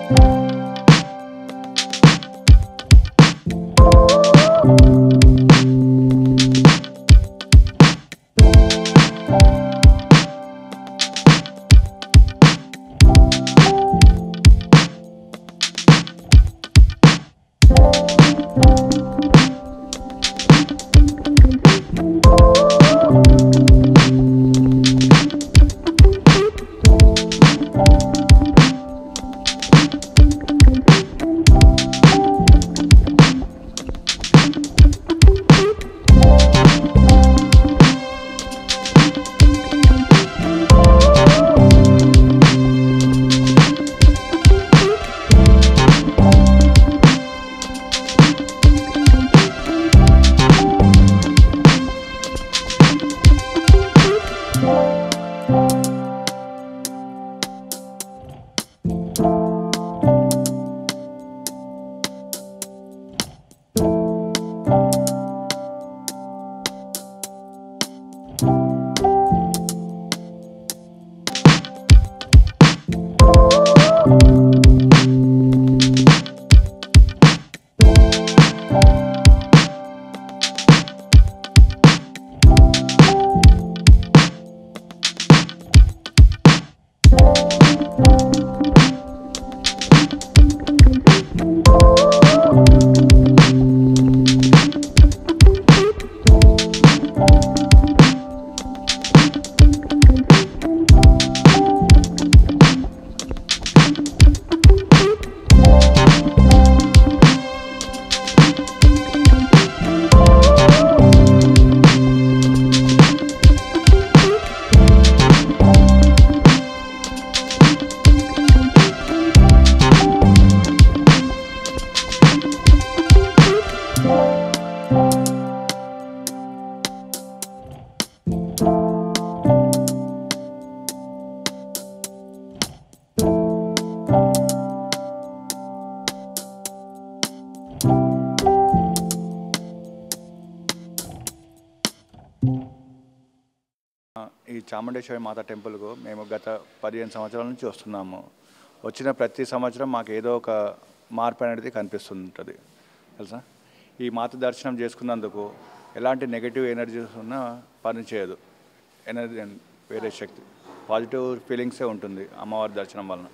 ఈ చాముండేశ్వరి మాత టెంపుల్కు మేము గత పదిహేను సంవత్సరాల నుంచి వస్తున్నాము వచ్చిన ప్రతి సంవత్సరం మాకు ఏదో ఒక మార్పు అనేది కనిపిస్తుంటుంది తెలుసా ఈ మాత దర్శనం చేసుకున్నందుకు ఎలాంటి నెగిటివ్ ఎనర్జీస్ ఉన్నా పనిచేయదు ఎనర్జీ వేరే శక్తి పాజిటివ్ ఫీలింగ్సే ఉంటుంది అమ్మవారి దర్శనం వలన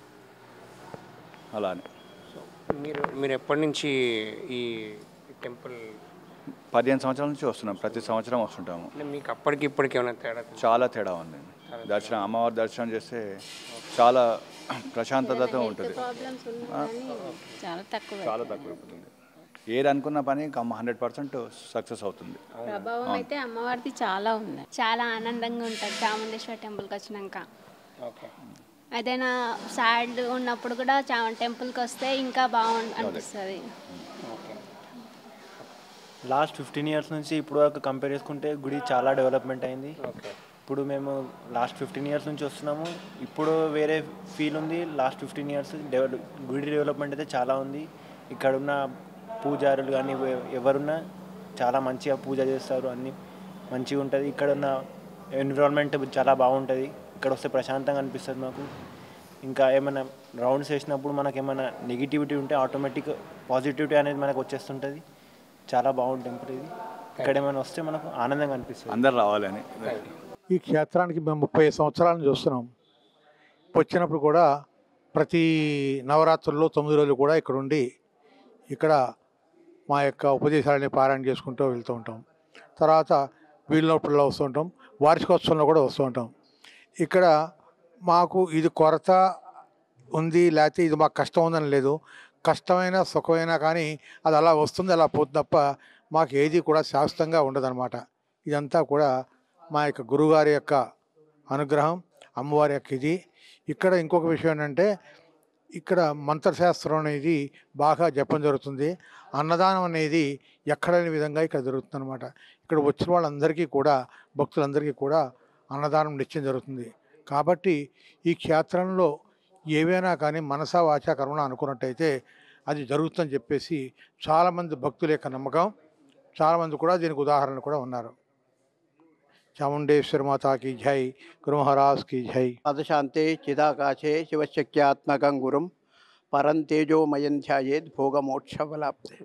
అలానే మీరు మీరు ఎప్పటి నుంచి ఈ టెంపుల్ పదిహేను సంవత్సరాల నుంచి వస్తున్నాం ప్రతి సంవత్సరం వస్తుంటాము అంటే మీకు అప్పటికి ఇప్పటికి ఏమైనా తేడా తెలుసా? చాలా తేడా ఉంది దర్శనం అమ్మవారి దర్శనం చేస్తే చాలా ప్రశాంతతతో ఉంటుంది ప్రాబ్లమ్స్ ఉన్నా కానీ చాలా తక్కువ చాలా తక్కువ అయిపోతుంది ఏది అనుకున్న పని హండ్రెడ్ పర్సెంట్ సక్సెస్ అవుతుంది ప్రభావం అయితే అమ్మవారిది చాలా ఉంది చాలా ఆనందంగా ఉంటుంది చాముండేశ్వరి టెంపుల్కి వచ్చినాక ఓకే ఏదైనా సాడ్ ఉన్నప్పుడు కూడా చా టెంపుల్కి వస్తే ఇంకా బాగుంది అనిపిస్తుంది ఓకే లాస్ట్ ఫిఫ్టీన్ ఇయర్స్ నుంచి ఇప్పుడు వరకు కంపేర్ చేసుకుంటే గుడి చాలా డెవలప్మెంట్ అయింది ఓకే ఇప్పుడు మేము లాస్ట్ ఫిఫ్టీన్ ఇయర్స్ నుంచి వస్తున్నాము ఇప్పుడు వేరే ఫీల్ ఉంది లాస్ట్ ఫిఫ్టీన్ ఇయర్స్ డెవలప్ గుడి డెవలప్మెంట్ అయితే చాలా ఉంది ఇక్కడ ఉన్న పూజారులు కానీ ఎవ- ఎవరున్నా చాలా మంచిగా పూజ చేస్తారు అన్ని మంచిగా ఉంటుంది ఇక్కడ ఉన్న ఎన్విరాన్మెంట్ చాలా బాగుంటుంది ఇక్కడ వస్తే ప్రశాంతంగా అనిపిస్తుంది మాకు ఇంకా ఏమైనా రౌండ్స్ వేసినప్పుడు మనకి ఏమైనా నెగిటివిటీ ఉంటే ఆటోమేటిక్ పాజిటివిటీ అనేది మనకు వచ్చేస్తుంటుంది చాలా బాగుంటుంది టెంపుల్ ఇది ఇక్కడ ఏమైనా వస్తే మనకు ఆనందంగా అనిపిస్తుంది అందరు రావాలని ఈ క్షేత్రానికి మేము ముప్పై సంవత్సరాల నుంచి చూస్తున్నాం వచ్చినప్పుడు కూడా ప్రతి నవరాత్రుల్లో తొమ్మిది రోజులు కూడా ఇక్కడ ఉండి ఇక్కడ మా యొక్క ఉపదేశాలని పారాయణ చేసుకుంటూ వెళ్తూ ఉంటాం తర్వాత వీళ్ళనప్పుడులో వస్తూ ఉంటాం వార్షికోత్సవంలో కూడా వస్తూ ఉంటాం ఇక్కడ మాకు ఇది కొరత ఉంది లేకపోతే ఇది మాకు కష్టం ఉందని లేదు కష్టమైన సుఖమైనా కానీ అది అలా వస్తుంది అలా పోతుంది తప్ప మాకు ఏది కూడా శాశ్వతంగా ఉండదన్నమాట ఇదంతా కూడా మా యొక్క గురుగారి యొక్క అనుగ్రహం అమ్మవారి యొక్క ఇది ఇక్కడ ఇంకొక విషయం ఏంటంటే ఇక్కడ మంత్రశాస్త్రం అనేది బాగా జపం జరుగుతుంది అన్నదానం అనేది ఎక్కడైన విధంగా ఇక్కడ జరుగుతుంది అనమాట ఇక్కడ వచ్చిన వాళ్ళందరికీ కూడా భక్తులందరికీ కూడా అన్నదానం నిత్యం జరుగుతుంది కాబట్టి ఈ క్షేత్రంలో ఏవైనా కానీ మనసా వాచా కర్మణ అనుకున్నట్టయితే అది జరుగుతుందని చెప్పేసి చాలామంది భక్తుల యొక్క నమ్మకం చాలామంది కూడా దీనికి ఉదాహరణలు కూడా ఉన్నారు చాముండేశ్వరి మాతాకి జై గురు మహారాజ్ కి జై పదశాంతే చిదాకాశే శివశక్త్యాత్మకం గురుం పరం తేజోమయం ధ్యాయేద్ భోగమోక్షవలాప్తే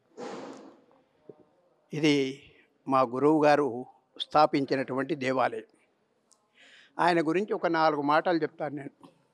ఇది మా గురువు గారు స్థాపించినటువంటి దేవాలయం ఆయన గురించి ఒక నాలుగు మాటలు చెప్తాను నేను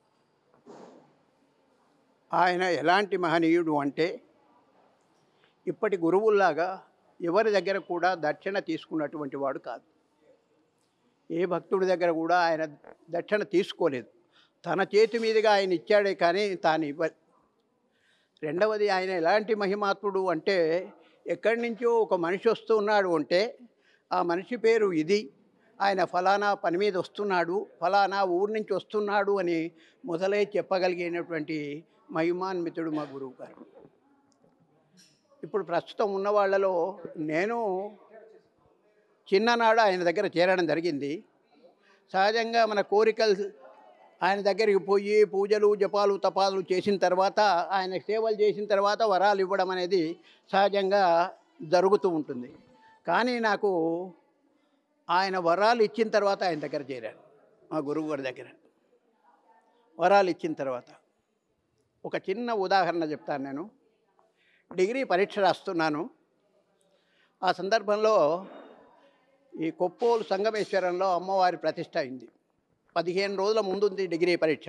ఆయన ఎలాంటి మహనీయుడు అంటే ఇప్పటి గురువుల్లాగా ఎవరి దగ్గర కూడా దక్షిణ తీసుకున్నటువంటి వాడు కాదు ఏ భక్తుడి దగ్గర కూడా ఆయన దక్షిణ తీసుకోలేదు తన చేతి మీదుగా ఆయన ఇచ్చాడే కానీ తాను ఇవ్వ రెండవది ఆయన ఎలాంటి మహిమాత్ముడు అంటే ఎక్కడి నుంచో ఒక మనిషి వస్తున్నాడు అంటే ఆ మనిషి పేరు ఇది ఆయన ఫలానా పని మీద వస్తున్నాడు ఫలానా ఊరి నుంచి వస్తున్నాడు అని మొదలై చెప్పగలిగినటువంటి మహిమాన్వితుడు మా గురువు గారు ఇప్పుడు ప్రస్తుతం ఉన్న వాళ్ళలో నేను చిన్ననాడు ఆయన దగ్గర చేరడం జరిగింది సహజంగా మన కోరికలు ఆయన దగ్గరికి పోయి పూజలు జపాలు తపాలు చేసిన తర్వాత ఆయన సేవలు చేసిన తర్వాత వరాలు ఇవ్వడం అనేది సహజంగా జరుగుతూ ఉంటుంది కానీ నాకు ఆయన వరాలు ఇచ్చిన తర్వాత ఆయన దగ్గర చేరాను మా గురువు గారి దగ్గర వరాలు ఇచ్చిన తర్వాత ఒక చిన్న ఉదాహరణ చెప్తాను నేను డిగ్రీ పరీక్ష రాస్తున్నాను ఆ సందర్భంలో ఈ కొప్పోలు సంగమేశ్వరంలో అమ్మవారి ప్రతిష్ట అయింది పదిహేను రోజుల ముందుంది డిగ్రీ పరీక్ష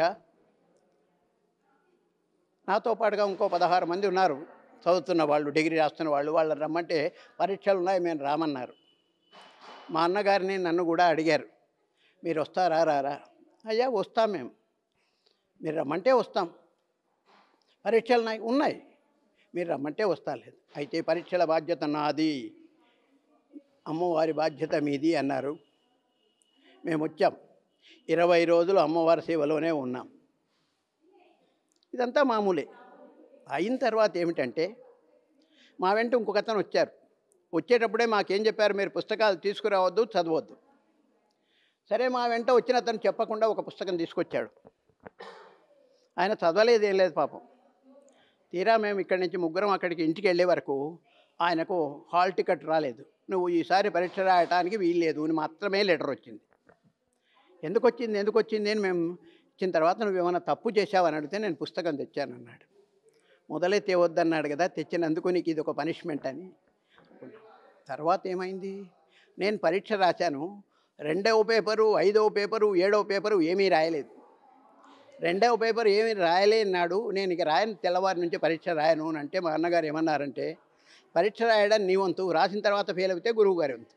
నాతో పాటుగా ఇంకో పదహారు మంది ఉన్నారు చదువుతున్న వాళ్ళు డిగ్రీ రాస్తున్న వాళ్ళు వాళ్ళని రమ్మంటే పరీక్షలు ఉన్నాయి మేము రామన్నారు మా అన్నగారిని నన్ను కూడా అడిగారు మీరు వస్తారా రారా అయ్యా వస్తాం మేము మీరు రమ్మంటే వస్తాం పరీక్షలు ఉన్నాయి ఉన్నాయి మీరు రమ్మంటే వస్తాలేదు అయితే పరీక్షల బాధ్యత నాది అమ్మవారి బాధ్యత మీది అన్నారు మేము వచ్చాం ఇరవై రోజులు అమ్మవారి సేవలోనే ఉన్నాం ఇదంతా మామూలే అయిన తర్వాత ఏమిటంటే మా వెంట ఇంకొక అతను వచ్చారు వచ్చేటప్పుడే మాకేం చెప్పారు మీరు పుస్తకాలు తీసుకురావద్దు చదవద్దు సరే మా వెంట వచ్చిన అతను చెప్పకుండా ఒక పుస్తకం తీసుకొచ్చాడు ఆయన చదవలేదు ఏం లేదు పాపం తీరా మేము ఇక్కడి నుంచి ముగ్గురం అక్కడికి ఇంటికి వెళ్ళే వరకు ఆయనకు హాల్ టికెట్ రాలేదు నువ్వు ఈసారి పరీక్ష రాయటానికి వీల్లేదు అని మాత్రమే లెటర్ వచ్చింది ఎందుకు వచ్చింది ఎందుకు వచ్చింది అని మేము ఇచ్చిన తర్వాత నువ్వు ఏమైనా తప్పు చేశావని అడిగితే నేను పుస్తకం తెచ్చానన్నాడు మొదలై తేవద్దన్నాడు కదా తెచ్చినందుకు నీకు ఇది ఒక పనిష్మెంట్ అని తర్వాత ఏమైంది నేను పరీక్ష రాశాను రెండవ పేపరు ఐదవ పేపరు ఏడవ పేపరు ఏమీ రాయలేదు రెండవ పేపర్ ఏమీ రాయలేనాడు నేను ఇక రాయని తెల్లవారి నుంచి పరీక్ష రాయను అని అంటే మా అన్నగారు ఏమన్నారంటే పరీక్ష రాయడం నీ వంతు రాసిన తర్వాత ఫెయిల్ అవుతే గురువు గారి వంతు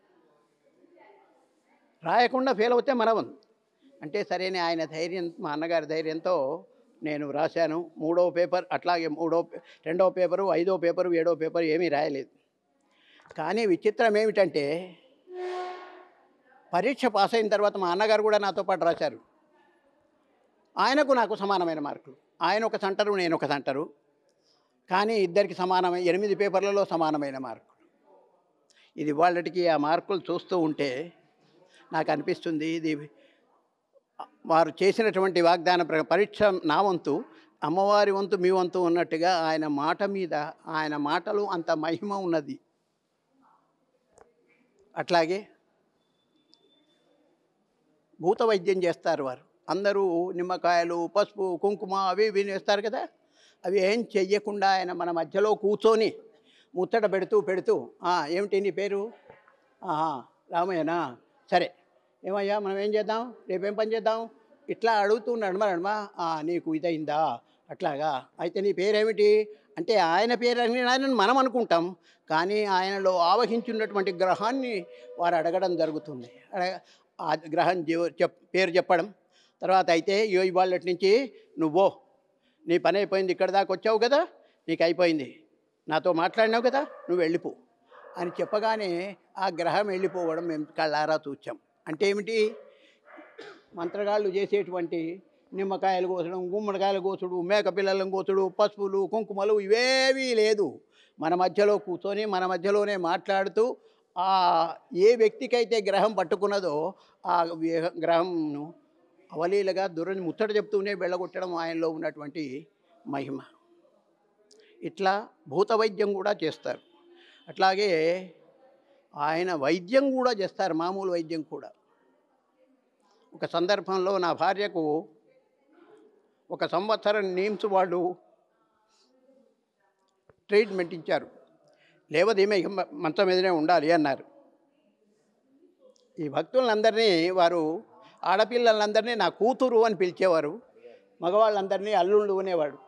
రాయకుండా ఫెయిల్ అవుతే మన వంతు అంటే సరేనే ఆయన ధైర్యం మా అన్నగారి ధైర్యంతో నేను రాశాను మూడవ పేపర్ అట్లాగే మూడో రెండవ పేపరు ఐదో పేపరు ఏడో పేపర్ ఏమీ రాయలేదు కానీ విచిత్రం ఏమిటంటే పరీక్ష పాస్ అయిన తర్వాత మా అన్నగారు కూడా నాతో పాటు రాశారు ఆయనకు నాకు సమానమైన మార్కులు ఆయన ఒక సెంటరు నేను ఒక సెంటరు కానీ ఇద్దరికి సమానమైన ఎనిమిది పేపర్లలో సమానమైన మార్కులు ఇది వాళ్ళకి ఆ మార్కులు చూస్తూ ఉంటే నాకు అనిపిస్తుంది ఇది వారు చేసినటువంటి వాగ్దాన ప్ర- పరీక్ష నా వంతు అమ్మవారి వంతు మీ వంతు ఉన్నట్టుగా ఆయన మాట మీద ఆయన మాటలు అంత మహిమ ఉన్నది అట్లాగే భూత వైద్యం చేస్తారు వారు అందరూ నిమ్మకాయలు పసుపు కుంకుమ అవి ఇవి వేస్తారు కదా అవి ఏం చెయ్యకుండా ఆయన మన మధ్యలో కూర్చొని ముచ్చట పెడుతూ పెడుతూ "ఆ, ఏమిటి నీ పేరు ఆహా రామయ్యనా సరే ఏమయ్యా మనం ఏం చేద్దాం రేపేం పని చేద్దాం ఇట్లా అడుగుతూ నడమ నడమ "ఆ, నీకు ఇదైందా అట్లాగా అయితే నీ పేరేమిటి అంటే ఆయన పేరు అని ఆయన మనం అనుకుంటాం కానీ ఆయనలో ఆవహించున్నటువంటి గ్రహాన్ని వారు అడగడం జరుగుతుంది అడగ ఆ గ్రహం జీవ- చెప్ పేరు చెప్పడం తర్వాత అయితే "ఇయ్యో, ఇవాళ నుంచి నువ్వో నీ పని అయిపోయింది ఇక్కడ దాకా వచ్చావు కదా నీకు అయిపోయింది నాతో మాట్లాడినావు కదా నువ్వు వెళ్ళిపో అని చెప్పగానే ఆ గ్రహం వెళ్ళిపోవడం మేము కళ్ళారా చూచాం అంటే ఏమిటి మంత్రగాళ్ళు చేసేటువంటి నిమ్మకాయలు కోసడం గుమ్మడికాయలు కోసుడు మేక పిల్లలను కోసుడు పసుపులు కుంకుమలు ఇవేవీ లేదు మన మధ్యలో కూర్చొని మన మధ్యలోనే మాట్లాడుతూ ఆ ఏ వ్యక్తికైతే గ్రహం పట్టుకున్నదో ఆ వ్య- గ్రహంను అవలీలగా దురని ముచ్చట చెప్తూనే వెళ్ళగొట్టడం ఆయనలో ఉన్నటువంటి మహిమ ఇట్లా భూత వైద్యం కూడా చేస్తారు అట్లాగే ఆయన వైద్యం కూడా చేస్తారు మామూలు వైద్యం కూడా ఒక సందర్భంలో నా భార్యకు ఒక సంవత్సరం నీమ్స్ వాళ్ళు ట్రీట్మెంట్ ఇచ్చారు లేవదేమే ఇక మ- మంచం మీదనే ఉండాలి అన్నారు ఈ భక్తులందరినీ వారు ఆడపిల్లలందరినీ నా కూతురు అని పిలిచేవారు మగవాళ్ళందరినీ అల్లుళ్ళు అనేవాడు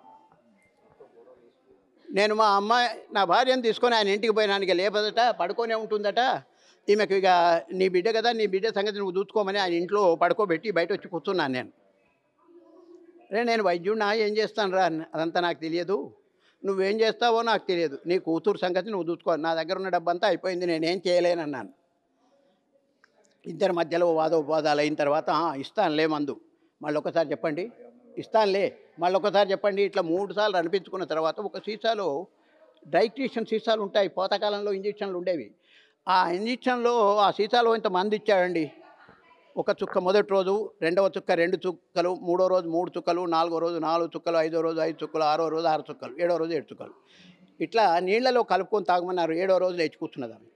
నేను మా అమ్మాయి నా భార్యను తీసుకొని ఆయన ఇంటికి పోయినానికి లేపదట పడుకొనే ఉంటుందట ఈమెకు ఇక నీ బిడ్డ కదా నీ బిడ్డ సంగతి నువ్వు చూసుకోమని ఆయన ఇంట్లో పడుకోబెట్టి బయట వచ్చి కూర్చున్నాను నేను రే నేను వైద్యుడినా ఏం చేస్తాను రా అన్న. అదంతా నాకు తెలియదు నువ్వేం చేస్తావో నాకు తెలియదు నీ కూతురు సంగతి నువ్వు చూసుకో నా దగ్గర ఉన్న డబ్బంతా అయిపోయింది నేనేం చేయలేనన్నాను ఇద్దరి మధ్యలో వాదోపవాదాలు అయిన తర్వాత "ఆ, ఇస్తానులే మందు మళ్ళీ ఒకసారి చెప్పండి ఇస్తానులే మళ్ళీ ఒకసారి చెప్పండి ఇట్లా మూడు సార్లు అనిపించుకున్న తర్వాత ఒక సీసాలో డైట్రిషన్ సీసాలు ఉంటాయి పాతకాలంలో ఇంజక్షన్లు ఉండేవి ఆ ఇంజక్షన్లో ఆ సీసాలో ఇంత మంది ఇచ్చాడండి ఒక చుక్క మొదటి రోజు రెండవ చుక్క రెండు చుక్కలు మూడో రోజు మూడు చుక్కలు నాలుగో రోజు నాలుగు చుక్కలు ఐదో రోజు ఐదు చుక్కలు ఆరో రోజు ఆరు చుక్కలు ఏడో రోజు ఏడు చుక్కలు ఇట్లా నీళ్లలో కలుపుకొని తాగమన్నారు ఏడో రోజు లేచి కూర్చున్నది ఆమె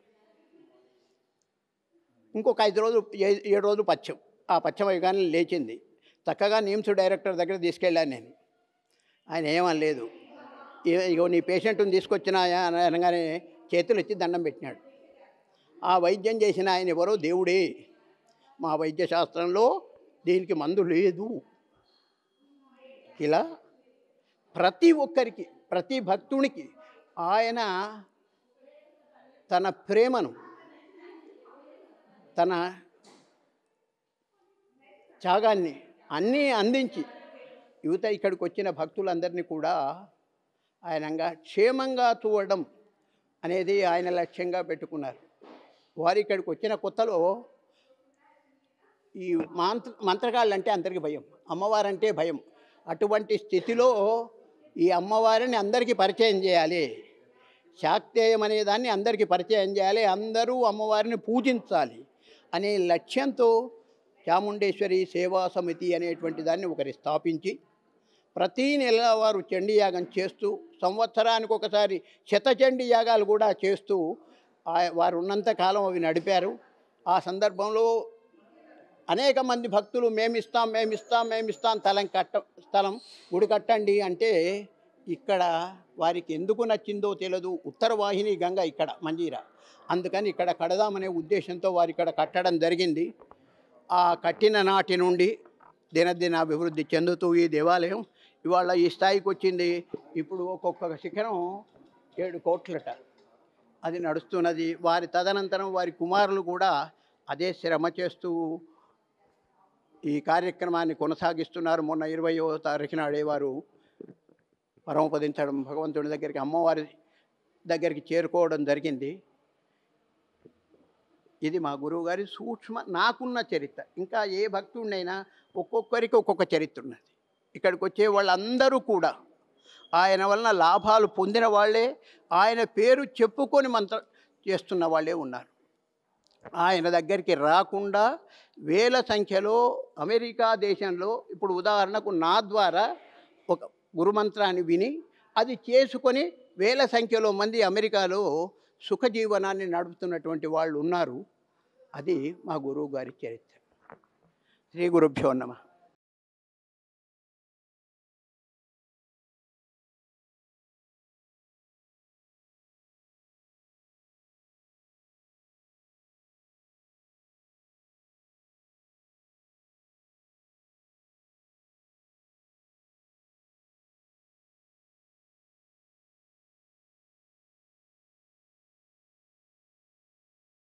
ఇంకొక ఐదు రోజులు ఏ- ఏడు రోజులు పచ్చం ఆ పచ్చం అయ్యగానే లేచింది చక్కగా నిమ్స్ డైరెక్టర్ దగ్గర తీసుకెళ్ళాను నేను ఆయన ఏమనలేదు "ఇ- ఇగో నీ పేషెంట్ని తీసుకొచ్చినాయా అని అనగానే చేతులు ఎత్తి దండం పెట్టినాడు ఆ వైద్యం చేసిన ఆయన ఎవరో దేవుడే మా వైద్య శాస్త్రంలో దీనికి మందు లేదు ఇలా ప్రతి ఒక్కరికి ప్రతి భక్తునికి ఆయన తన ప్రేమను తన త్యాగాన్ని అన్నీ అందించి యువత ఇక్కడికి వచ్చిన భక్తులందరినీ కూడా ఆయనంగా క్షేమంగా చూడడం అనేది ఆయన లక్ష్యంగా పెట్టుకున్నారు వారు ఇక్కడికి వచ్చిన కొత్తలో ఈ మంత్ర మంత్రగాళ్ళు అంటే అందరికీ భయం అమ్మవారంటే భయం అటువంటి స్థితిలో ఈ అమ్మవారిని అందరికీ పరిచయం చేయాలి శాక్తేయం అనే దాన్ని అందరికీ పరిచయం చేయాలి అందరూ అమ్మవారిని పూజించాలి అనే లక్ష్యంతో చాముండేశ్వరి సేవా సమితి అనేటువంటి దాన్ని ఒకరి స్థాపించి ప్రతీ నెల వారు చండీ యాగం చేస్తూ సంవత్సరానికి ఒకసారి శతచండీ యాగాలు కూడా చేస్తూ ఆ- వారు ఉన్నంత కాలం అవి నడిపారు ఆ సందర్భంలో అనేక మంది భక్తులు మేమిస్తాం మేమిస్తాం మేమిస్తాం స్థలం కట్ట స్థలం గుడి కట్టండి అంటే ఇక్కడ వారికి ఎందుకు నచ్చిందో తెలియదు ఉత్తర వాహిని గంగ ఇక్కడ మంజీరా అందుకని ఇక్కడ కడదామనే ఉద్దేశంతో వారు ఇక్కడ కట్టడం జరిగింది ఆ కట్టిన నాటి నుండి దినదిన అభివృద్ధి చెందుతూ ఈ దేవాలయం ఇవాళ ఈ స్థాయికి వచ్చింది ఇప్పుడు ఒక్కొక్క శిఖరం ఏడు కోట్లట అది నడుస్తున్నది వారి తదనంతరం వారి కుమారులు కూడా అదే శ్రమ చేస్తూ ఈ కార్యక్రమాన్ని కొనసాగిస్తున్నారు మొన్న ఇరవయో తారీఖు నాడే వారు పరమపదించడం భగవంతుడి దగ్గరికి అమ్మవారి దగ్గరికి చేరుకోవడం జరిగింది ఇది మా గురువు గారి సూక్ష్మ నాకున్న చరిత్ర ఇంకా ఏ భక్తుడినైనా ఒక్కొక్కరికి ఒక్కొక్క చరిత్ర ఉన్నది ఇక్కడికి వచ్చే వాళ్ళందరూ కూడా ఆయన వలన లాభాలు పొందిన వాళ్ళే ఆయన పేరు చెప్పుకొని మంత్ర చేస్తున్న వాళ్ళే ఉన్నారు ఆయన దగ్గరికి రాకుండా వేల సంఖ్యలో అమెరికా దేశంలో ఇప్పుడు ఉదాహరణకు నా ద్వారా ఒక గురుమంత్రాన్ని విని అది చేసుకొని వేల సంఖ్యలో మంది అమెరికాలో సుఖజీవనాన్ని నడుపుతున్నటువంటి వాళ్ళు ఉన్నారు అది మా గురువు గారి చరిత్ర శ్రీ గురుభ్యో నమ